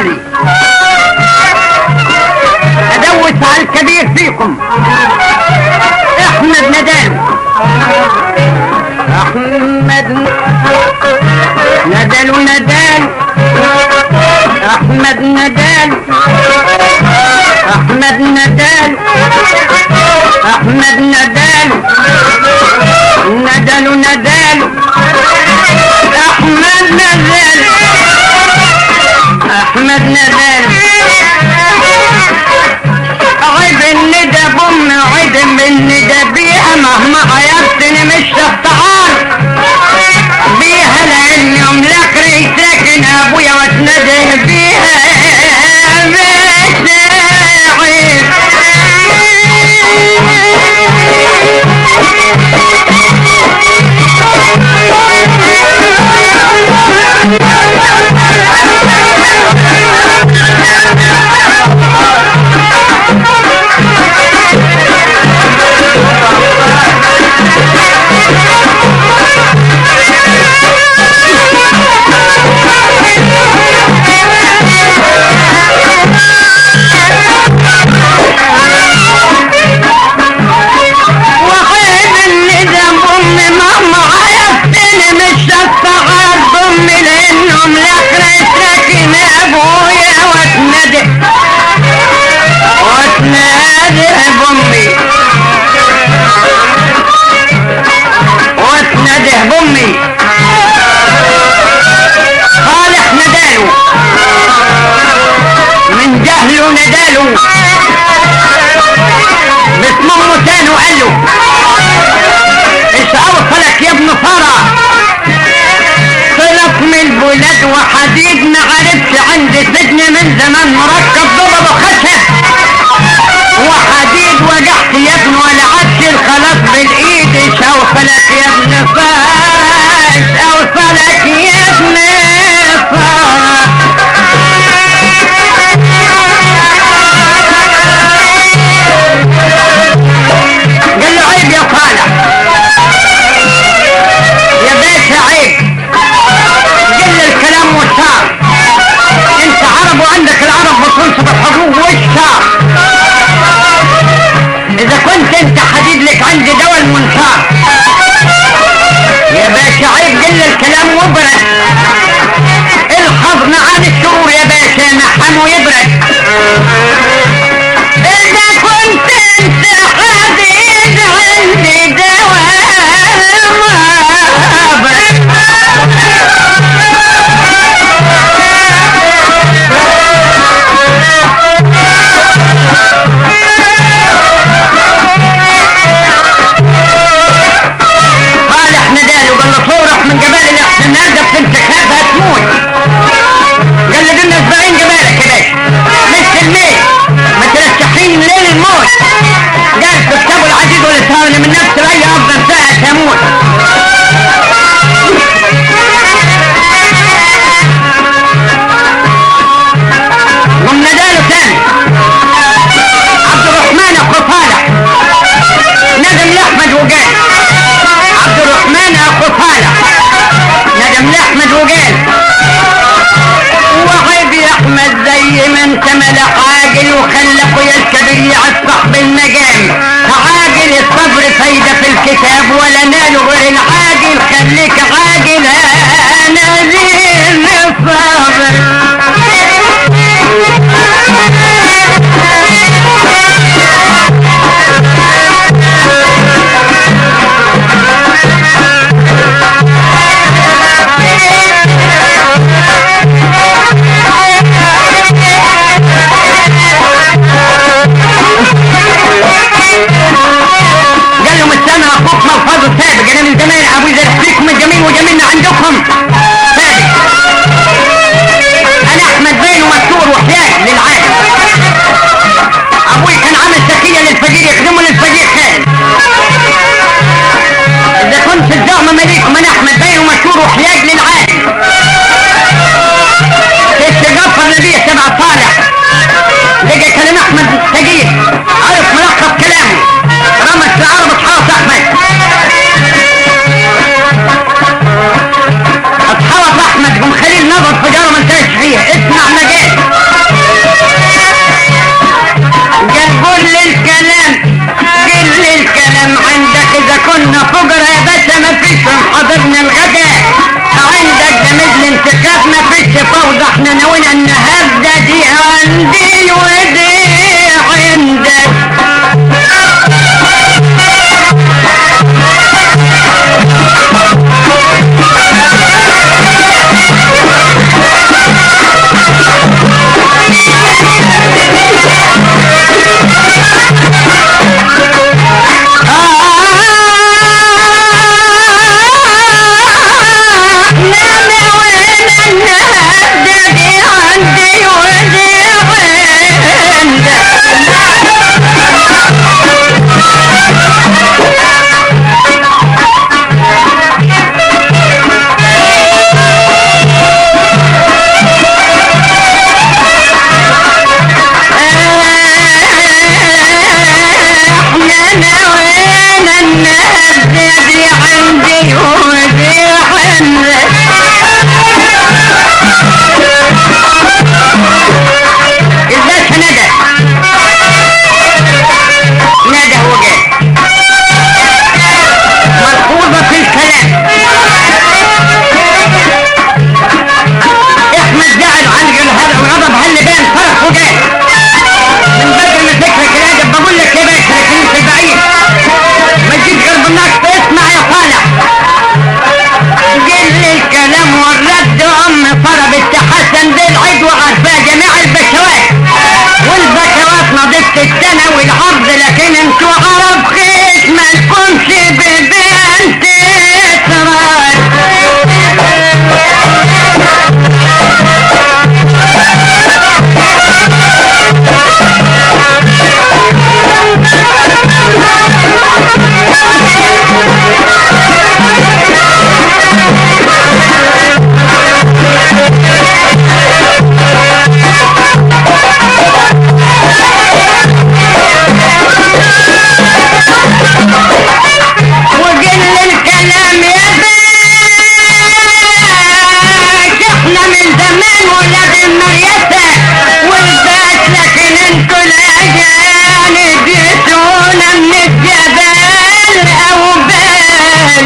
عالي ادوس على الكبير فيكم احمد ندال احمد ندال ندال احمد ندال احمد ندال احمد ندال ندال ندال احمد ندال احمد ندال عيب الندى بام عيب الندى بيها مهما عيبتني مش الطعام بيها لان يوم لاخري ساكن ابويا واتنده بيها وحيد الندى بامي مهما عيبتني مش السعاد بامي لانهم لاخري ساكن ابويا واتنده واتنده بامي واتنده بامي صالح نداله من جهله نداله باسم امه تاني وقال له ايش اوصلك يا ابن ساره طلق من البلاد وحديد ما عرفش عند سجن من زمان مركب ضرب خشب وحديد وجعت يا ابن ولا عدش خلاص بالايد ايش اوصلك يا ابن ساره ايش اوصلك يا ابن ساره قال له عيب يا صالح يا باشا عيب قل الكلام والشعر انت عرب وعندك العرب بتنصب الحروب والشعر اذا كنت انت حديد لك عندي دواء المنشار يا باشا عيب قل الكلام وابرد الحظ معاني الشرور يا باشا نحم ويبرد إذا كنت أنت حديد عندي دواء صالح نداله قال له صورك من جبال الاحتمال ده بتمسك هتموت قال له دول اسبوعين جبالك يا باشا مش الميت ما ترشحين ليل الموت قال في كتاب العزيز والاسهام من نفس اي افضل ساعه تموت ومن نداله تاني عبد الرحمن اخو صالح ندم لاحمد وقال عبد الرحمن اخو صالح ندم لاحمد وقال وعيب يا احمد زي ما انت ملح عاجل وخلى اخويا الكبير يعصح بالمجام عاجل الصبر فايدة في الكتاب ولا نال غير العاجل خليك عاجل انا زين الصبر قال له مستنى اخوك ملفظه سابق انا من زمان ابوي زي فيكم الجميل وجميل احنا نوينا النهارده دي عندي ودي عندك الباشا ندى ندى هو جاي ملحوظة في الكلام احمد زعل وعلق هذا الغضب هل بان فرح وجاي من بدل ما فكرك الادب بقول لك يا باشا لكن انت بعيد ما تجيش غير بالنقص اسمع يا صالح جل الكلام والرد ام فربت حسن بالعيد وعارفاه جميع البشوات والبشوات نضفت السنة والعرض لكن انتوا عرب خيط ما لكمش ببنت اسرار وقل الكلام يا باش احنا من زمان ولاد المريسة والباش لكن انتوا الاجانب جيتونا من الجبال او بال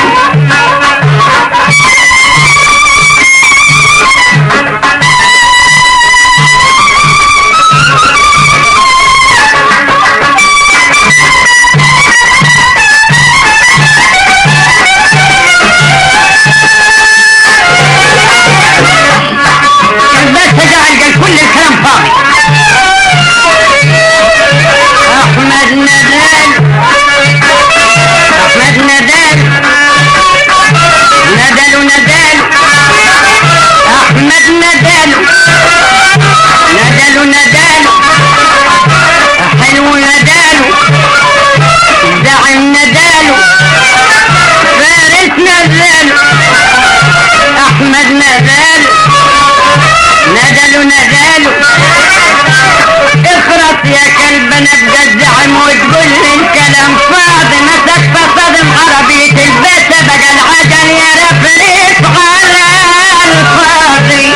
الباشا جعل قال كل الكلام فاضي احمد ندال احمد ندال ندل ندال احمد ندال ندل ندال حلو ندال زعم ندال فارس ندال احمد ندال ندل ندل اخرس يا كلب انا بجزعم وتقول لي الكلام فاضي مسك فصدم عربية الباشا بقى العجل يا رفريس على الفاضي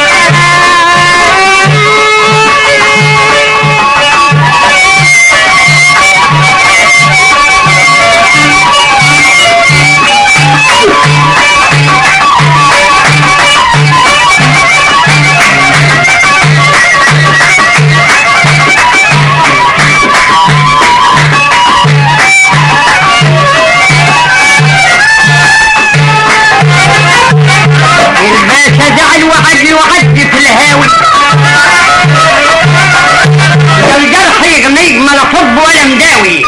الباشا زعل وعد وعد في الهاوي الجرح يغني ما لا طب ولا مداوي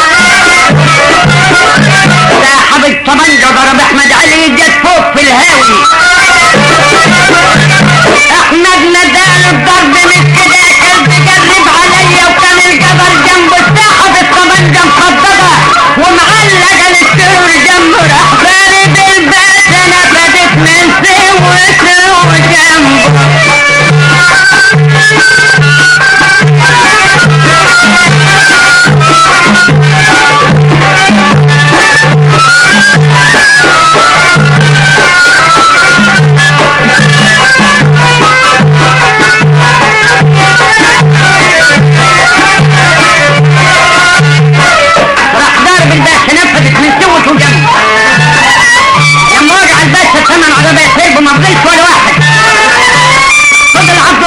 ساحب الطبنجة ضرب احمد علي جت فوق في الهاوي احمد ندال الضرب من كده كلب جرب عليا وكان الجبل جنبه ساحب الطبنجة مخضبة ومعلقة للسرور جنبه راح بارد الباشا نفدت من سوته جنبه راح ضارب الباشا نفذت من سوته جنبه لما وقع الباشا ثمن عربية سيبه ما فضلش ولا واحد فضل عبد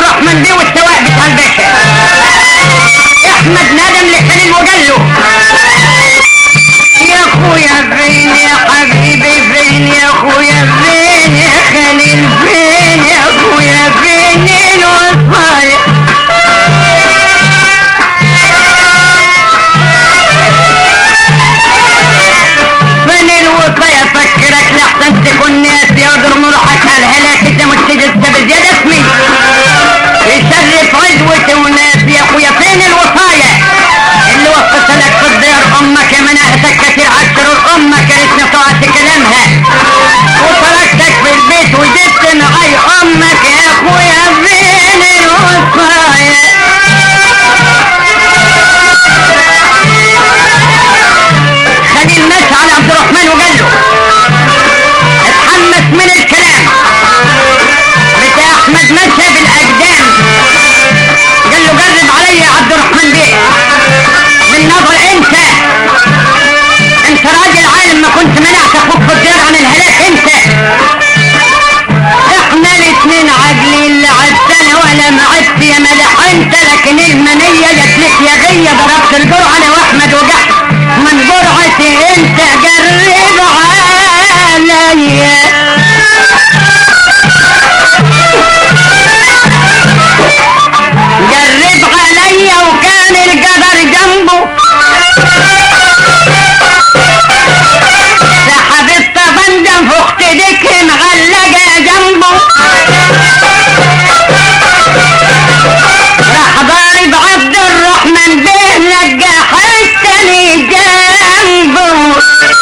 المنية جتلك يا غية ضربت الجرعة انا واحمد وجحت من جرعتي انت جرب عليا جرب عليا وكان القدر جنبه سحب الطبنجة في اخت ديك معلقة جنبه راح ضارب عبد الرحمن به لقى حتى جنبه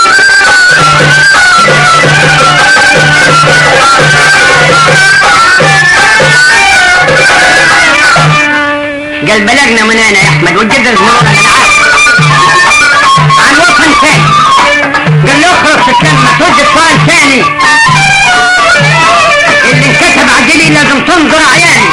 قال بلغنا من هنا يا احمد والجد المرة عن وطن ثاني قال له اخرج سكان ما توجد سؤال ثاني اللي انكتب عجلي لازم تنظر عياني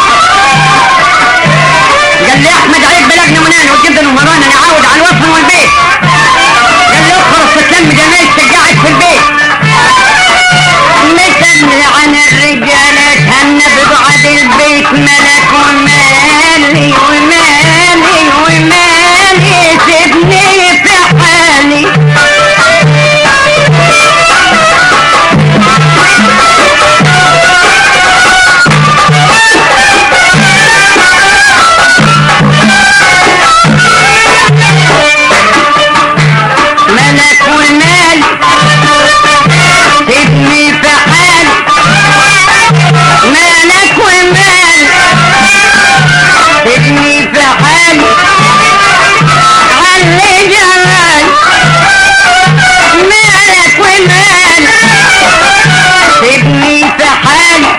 قال لي احمد عليك بلغنا من هنا والجد المرة نعاود على الوطن والبيت قال له اخرج سكان مجمعك قاعد في البيت مثل عن الرجالة تهنى بقعد البيت ملك ومالي ومالي ومالي سيبني في حالي ملك ومالي سيبني في حالي مالك ومال سيبني في حالي علي جمال مالك ومال سيبني في حالي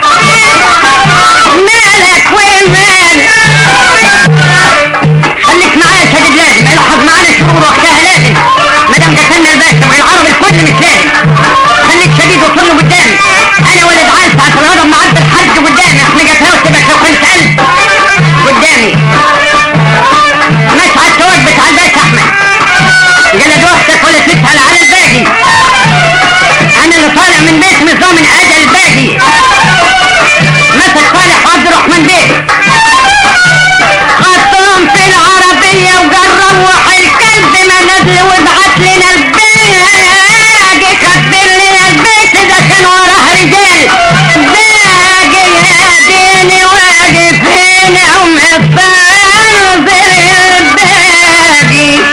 مالك ومال خليك معايا يا شديد لازم الحظ معانا شهور وقتها لازم مادام قتلنا الباشا والعرب الكل مش لازم خليك شديد وصل قدامي انا ولد عايز ساعة الغضب معدي الحج قدامي احنا قتلها وسيبك لو كنت قلب قدامي مش على التوج بتاع الباشا احمد جلد اختك ولا تسهل على الباقي انا اللي طالع من بيت نظام اجل الباقي مسك صالح عبد الرحمن بيه حطهم في العربية وقال روح الكلب ما نزل وابعت لنا الباقي كبر لنا البيت ده كان وراه رجال باقي يا ديني واقف هنا ومستنظر الباقي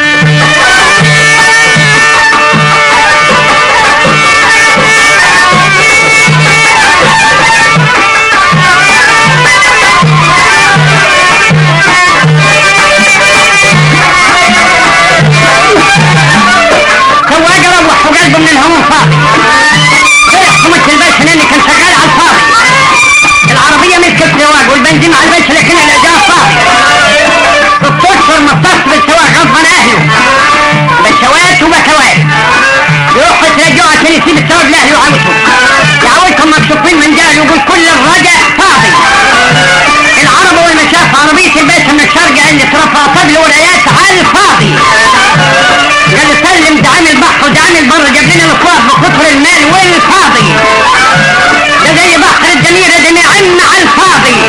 سواق روح وقلبه من الهموم فاضي فرح سمت الباشا لاني كان شغال على الفاضي العربية مسكت السواق والبنزين على الباشا لكن الاجار فاضي ست اشهر مطاط بالسواق غصبا اهله بشوات وبكوات يروحوا يترجعوا عشان يسيب السواق لاهله وعاوزهم يعاودكم مكشوفين من جهل ويقول كل الرجع فاضي العرب اول ما شاف عربية الباشا من الشرق اللي اترفع طبل ورايات على الفاضي قال سلم دعام البحر ودعام البر جاب لنا الاصوات بكتر المال والفاضي ده زي بحر الجميرة ده نعم على الفاضي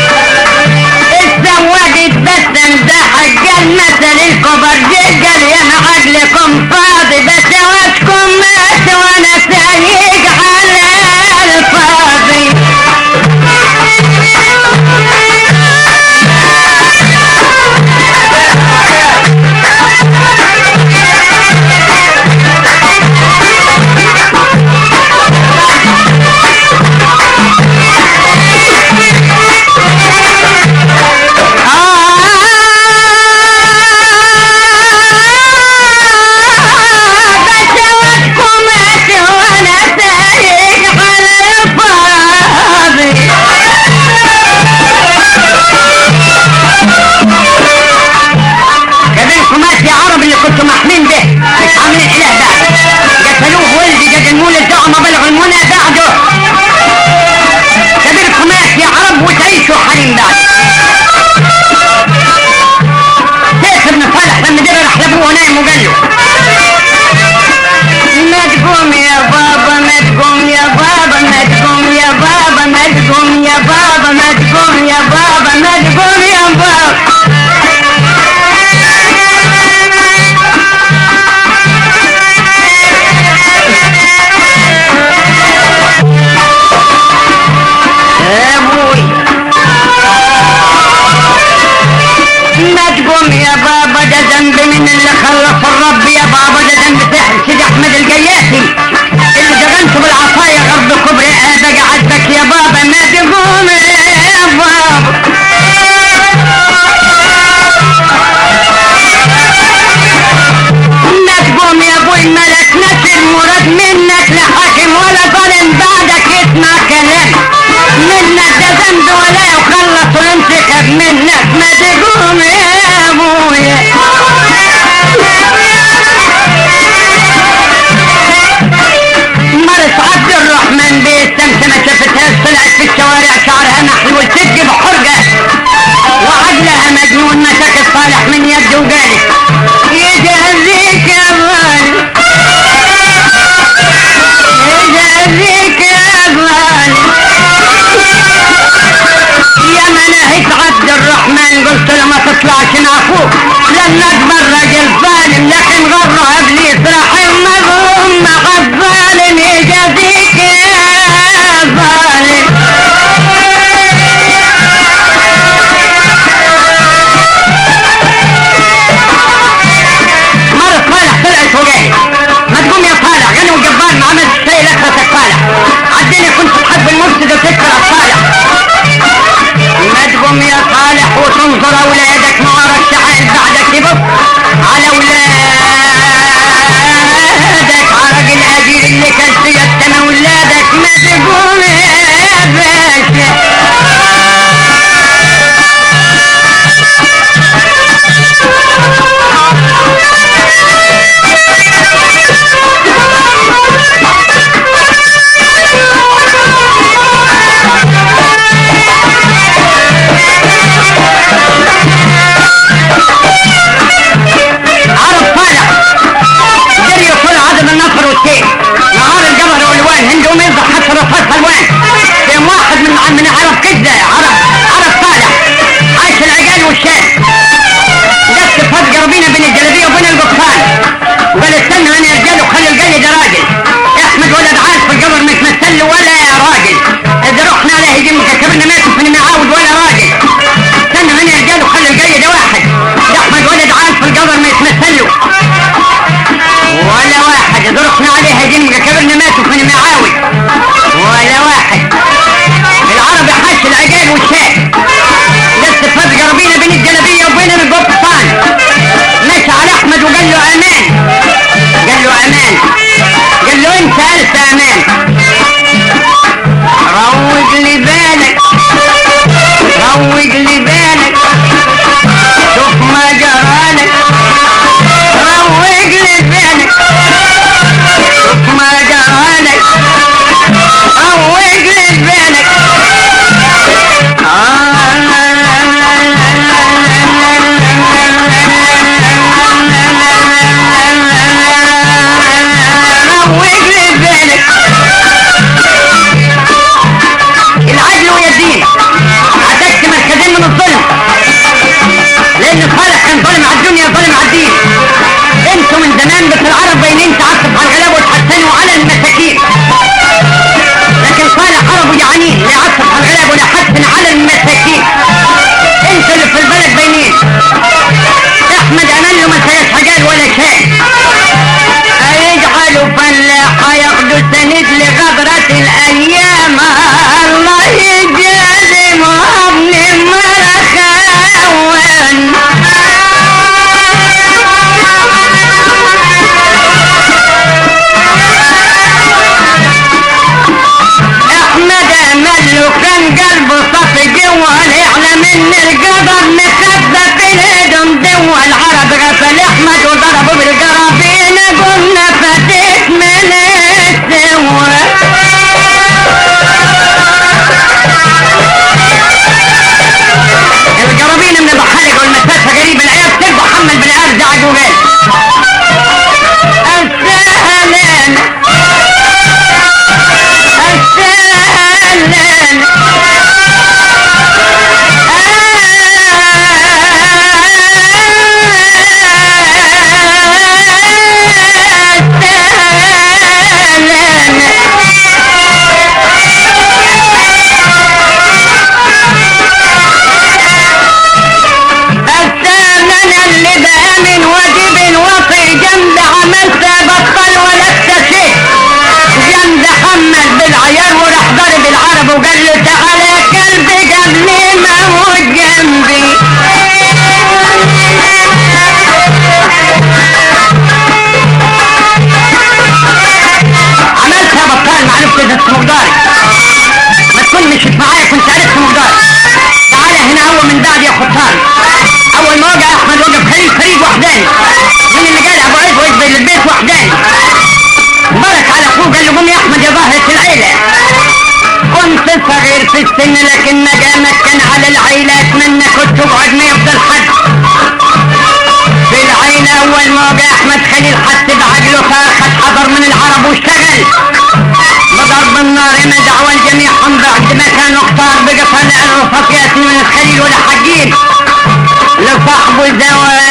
الزواج اتبسم ده حجال مثل الكبر قال يا عقلكم فاضي بس وشكم مات وانا سايق على الفاضي كبيركم مات يا عرب اللي كنتوا محمين به مش عاملين اله بعد قتلوه ولدي قد المولد ده ما بلغ المنى بعده كبيركم مات يا عرب وتعيشوا حريم بعد سيف ابن صالح لما جرى راح لابوه نايم وقال له ما تقوم يا بابا ما تقوم يا بابا ما تقوم يا بابا ما تقوم يا بابا ما تقوم يا بابا ما تقوم يا بابا الحمد ولا يخلص وينتخب منك ما تقوم يا ابويا مرت عبد الرحمن بالسمسة ما شفتهاش طلعت في الشوارع شعرها محلول وتجي بحرقة وعقلها مجنون مسك الصالح من يده وقالت يجازيك يا ظالم يجازيك يا ظالم يا مناهج عبد الرحمن قلت له ما تطلعش مع اخوك لان اكبر راجل ظالم لكن غره ابليس رحم مظلوم مع الظالم يجازيك يا ظالم مرة صالح طلعت وقالت ما تقوم يا صالح غني وجبار ما عملت شيء لاخرتك صالح عديني كنت تحب المفسد وتكره صالح ما تقوم يا صالح وتنظر اولادك ما ورا الشحن بعدك يبص على اولادك عرق الاجير اللي كان سيادتنا اولادك ما تقوم يا باشا عرب طالع جري طول عدم النصر والسيف نهار القمر والوان هندوم يصبح حتى رصاص الوان كان واحد من من عرب كده عرب عرب طالع عايش العقال والشام لف فات قربينا بين الجلابيه وبين القطان وقال استنى انا يا رجال وخلي الجاي ده راجل احمد ولد عارف في القبر ما يتمثل له ولا يا راجل اذا رحنا عليه يجي مكتبنا ما يكون معاود ولا راجل استنى هنا يا رجال وخلي الجاي ده واحد يا احمد ولد عارف في القبر ما يتمثل له ولا واحد اذا رحنا عليه يجي مكتبنا ما يكون معاود ولا واحد العرب حاش العقال والشام لسه فات قربينا بين الجلابيه وبين القبطان مشى على احمد وقال له امان قال له امان قال له انت الف امان روج لي بالك روج لي بالك شوف ما جرالك روج لي بالك شوف ما جرالك روج لي بالك روج لي بالك العدل ويدين عدكت مركزين من الظلم لان صالح كان ظالم على الدنيا ظالم على الدين انتوا من زمان بس العرب باينين تعصب على الغلاب وتحسنوا على المساكين لكن صالح عرب جعانين لا يعصب على الغلاب ولا حسن على المساكين انتوا اللي في البلد باينين احمد امان له ما سياش حجال ولا شيء هيجعلوا فلاحة ياخدوا سند لغدرة الأيام الله يجازم ابن مرخاوان احمد امل له كان قلبه صف جوه يعلم ان القدر مخبى في الهدم دوا العرب غسل احمد وضربه بالقرابين قلنا فتيت من السوا القرابين من الحلق والمسافه قريبه العيال تربح حمل بالعيال زعق وقال السهلين السهلين السهلين السن لكن مقامك كان على العيلة اتمنى كنت تقعد ما يفضل حد في العيلة اول ما جاء احمد خليل حس بعقله فاخد حضر من العرب واشتغل بضرب النار ما دعوى الجميع بعد ما كانوا اختار بقفل الرصاص ياسين من الخليل ولا حقين لصاحبه زوال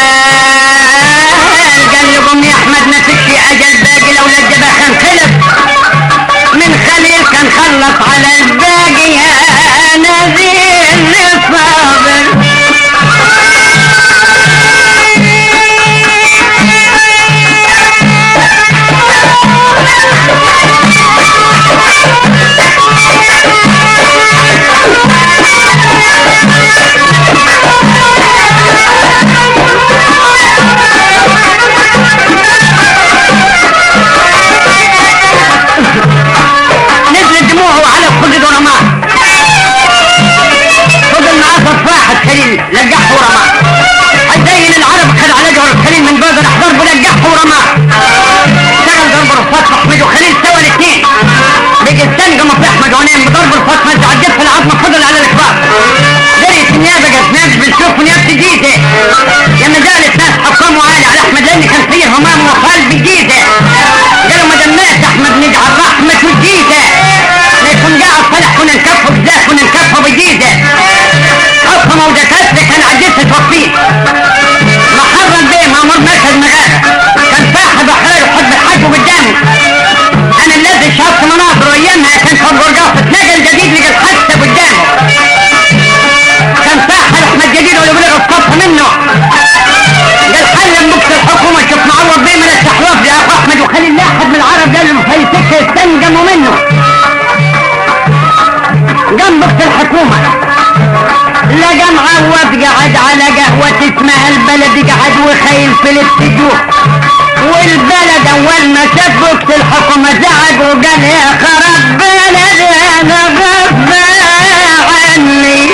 قال له قوم يا احمد ما فيش اجل باقي لولا الجباخان خلف من خليل كان خلص على الباقي يا نذير صابر نزلت دموعه على الخدد ورماه فضل معاه صف واحد خليل لقحه ورماه حتى العرب خد على جهر الخليل من بدر احضر بلقحه ورماه اشتغل ضرب الرصاص احمد وخليل سوا الاثنين بقي الثاني قاموا في احمد وعنين بضرب الرصاص مزع الجف العظمه فضل على الكبار دريت النيابه قالت ناس بنشوف نيابه جيزه يا ما زالت ناس حكموا عالي على احمد لان كان فيه همام وخالد بالجيزه قالوا ما دام مات احمد نجعل رحمه الجيزه لا يكون قاعد صالح كنا نكفه بذاك كنا نكفه بالجيزه حكموا ودكاتره كان عجزت توفيه محرم بيه مامور مركز مغارة كان صاحب احرار وحب الحج قدامه انا الذي شافت مناظره ايامها كان في البرجاس اتنقل جديد لقى الحادثه قدامه كان صاحب احمد جديد واللي بلغ الصف منه قال حل بوكس الحكومه شوف معوض بيه من الاستحواذ يا اخو احمد وخليل لاحد من العرب قال له في سكه يستنجموا منه قام بوكس الحكومه لقى معوض قعد على قهوة اسمها البلد قعد وخيل في الاستديو والبلد اول ما شاف بوكس الحكومة زعق وقال يا خرب بلد انا غصب عني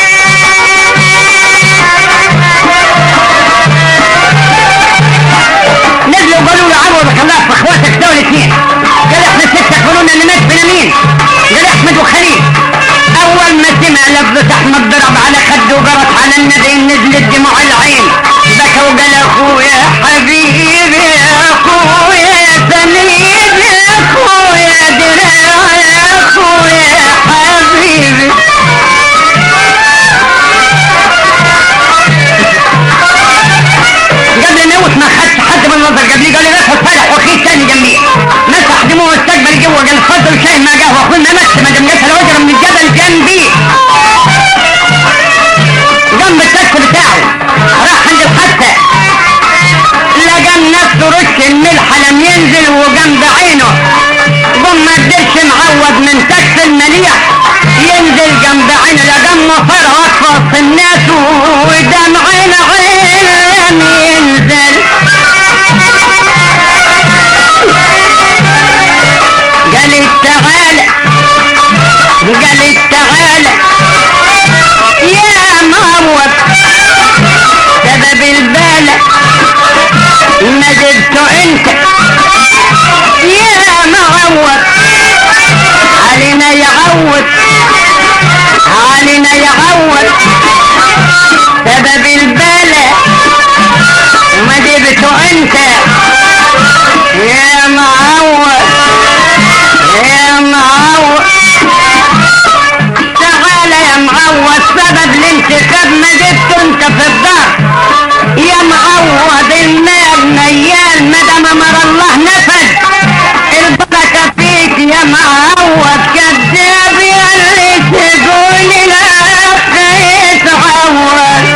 نزلوا قالوا له عوض خلاص في اخواتك دول اثنين قال احنا ستة يقولون اللي مات بنا مين قال احمد وخليل اول ما سمع لفظة احمد ضرب على خده وقرط على النبي نزلت دموع العين بكى وقال اخويا حبيبي اخويا سنيد اخويا دراعي اخويا حبيبي قبل ما يموت ما خدش حد من النظر قبلي قال لي بس صالح واخيه تاني جنبي مسح دموعه واستقبل جوه قال اتفضل شاي ما قهوه اخونا مس ما دام قتل وجره من الجبل جنبي جنب التك بتاعه راح عند الحادثه لقى نفسه رش الملح لم ينزل وجنب عينه قام ما قدرش معوض من تكس المليح ينزل جنب عينه لقى مصر وسط الناس ودمع العين لم ينزل قال تعالى قال تعالى يا معوض سبب البالة ما جبته انت يا معوض علينا يعوض علينا يعوض سبب البالة ما جبته انت يا معوض يا معوض تعالى يا معوض سبب الانتخاب ما جبته انت في الدار يا معوض النار ميال مدام امر الله نفذ البركه فيك يا معوض كذاب يا اللي تقول الاخ يتعوض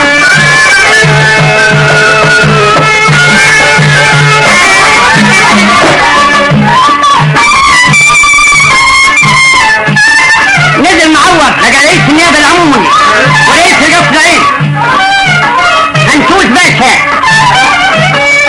نزل معوض لقى رئيس النيابه العمومي ورئيس القصر العين هنشوف باشا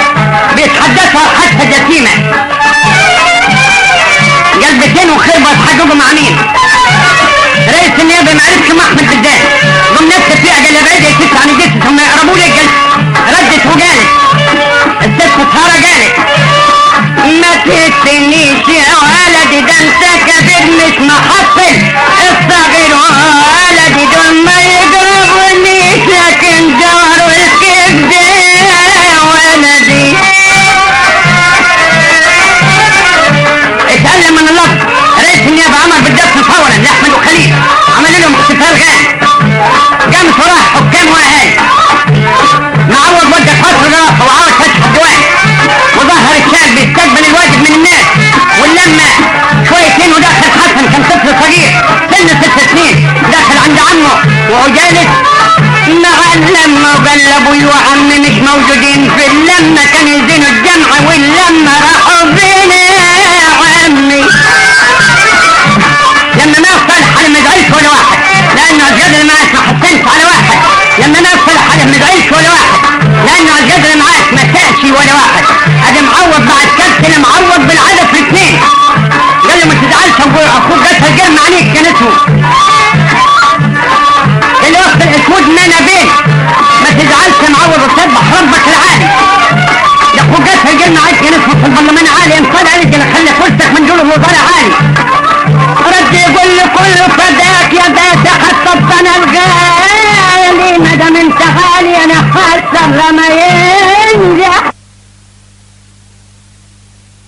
فرغان قام صلاح حكام واهالي معوض ودى قصر راسه وعاوز فتح الديوان وظهر الشاب بيستقبل الواجب من الناس ولما شويتين ودخل حسن كان طفل صغير سن ست سنين دخل عند عمه وهو جالس مع اللمة وقال لابوي وعمي مش موجودين في اللمة كان يزينوا الجمعة واللمة راحوا فين يا عمي لما ما صالح على مزعلش ولا واحد لانه الجدل معاك ما حسنش على واحد لما ما صالح على مزعلش ولا واحد لانه الجدل معاك ما سالش ولا واحد ادي معوض مع الكابتن معوض بالعدد في اثنين قال له ما تزعلش ابو اخوك قتل جرم عليك كان اسمه الوقت الاسود ما بين ما تزعلش يا معوض وتسبح ربك العالي ده اخوك قتل جرم عليك كان اسمه في البرلمان عالي انصاد عليك انا خلي فرصتك من جوله الوزاره عالي رد يقول له كله فداك يا ذات حتى انا الغالي ما دام انت غالي انا خاسر لما